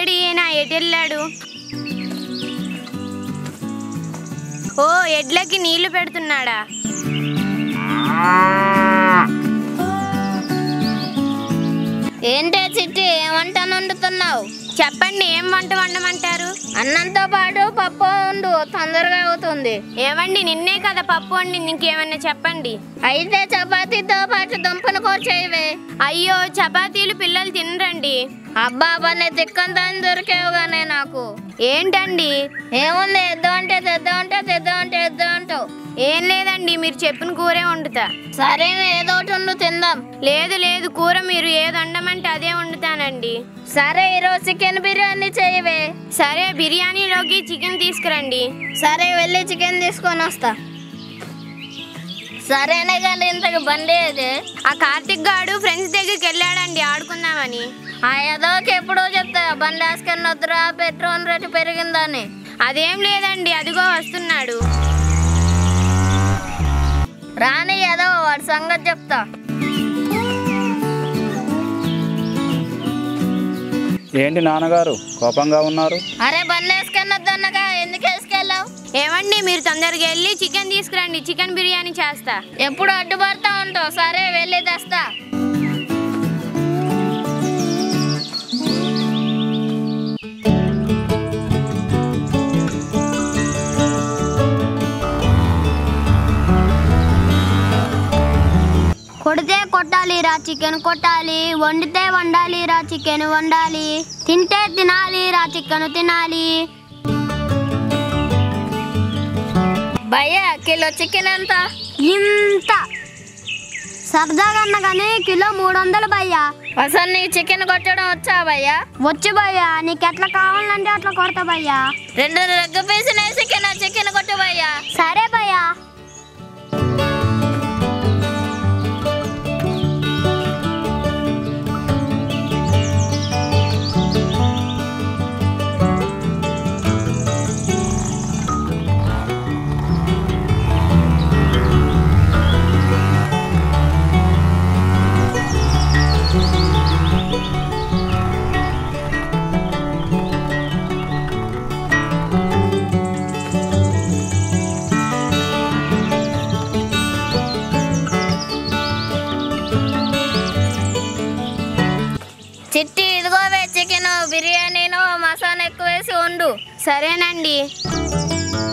ఎక్కడండి ఈయన ఎటు వెళ్ళాడు ఓ ఎడ్లకి నీళ్లు పెడుతున్నాడా ఏంటే చిట్టి ఏమంటాను వండుతున్నావు చెప్పండి ఏం వంట వండమంటారు అన్నంతో పాటు పప్పు వండు తొందరగా అవుతుంది ఏమండి నిన్నే కదా పప్పు వండి ఇంకేమన్నా చెప్పండి అయితే చపాతీతో పాటు దుంపను కోచేయవే అయ్యో చపాతీలు పిల్లలు తినరండి అబ్బా పని తిక్కంతా దొరికేవుగానే నాకు ఏంటండి ఏముంది ఎద్దు అంటే తెద్దాం అంటే తెద్దాం అంటే ఎద్దు అంటావు ఏం లేదండి మీరు చెప్పిన కూరే వండుతా సరేనా ఏదో ఒకటి వండు తిందాం లేదు లేదు కూర మీరు ఏది వండమంటే అదే వండుతానండి సరే ఈరోజు చికెన్ బిర్యానీ చేయవే సరే బిర్యానీలోకి చికెన్ తీసుకురండి సరే వెళ్ళి చికెన్ తీసుకొని వస్తా సరేనే కానీ ఇంతకు బండి ఏది ఆ కార్తిక్ గాడు ఫ్రెండ్స్ దగ్గరికి వెళ్ళాడండి ఆడుకుందామని ఆ ఏదోకి ఎప్పుడో చెప్తా బండి వేసుకొని వద్దురా పెట్రోల్ రేటు పెరిగిందని అదేం లేదండి అదిగో వస్తున్నాడు రాని ఏదో వాడి సంగతి చెప్తా ఏంటి నాన్నగారు కోపంగా ఉన్నారు అరే బండి వేసుకొని వద్దన్నగా ఎందుకు వేసుకెళ్ళావు ఏమండి మీరు తొందరగా వెళ్ళి చికెన్ తీసుకురండి చికెన్ బిర్యానీ చేస్తా ఎప్పుడు అడ్డుపడతా ఉంటావు సరే వెళ్ళి తెస్తా కొడితే కొట్టాలిరా చికెన్ కొట్టాలి వండితే వండాలిరా చికెన్ వండాలి తింటే తినాలిరా చికెన్ తినాలి భయ్యా కిలో చికెన్ ఎంత ఇంత సరదాగా అన్న కానీ కిలో మూడు వందలు భయ్యా అసలు నీకు చికెన్ కొట్టడం వచ్చా భయ్యా వచ్చు భయ్యా నీకు ఎట్లా కావాలంటే అట్లా కొడతా భయ్యా రెండు రెగ్గ పీసులు వేసి చికెన్ చికెన్ కొట్టు భయ్యా సరే భయ్యా చిట్టి ఇదిగోవే చికెన్ బిర్యానీలో మసాలా ఎక్కువ వేసి వండు సరేనండి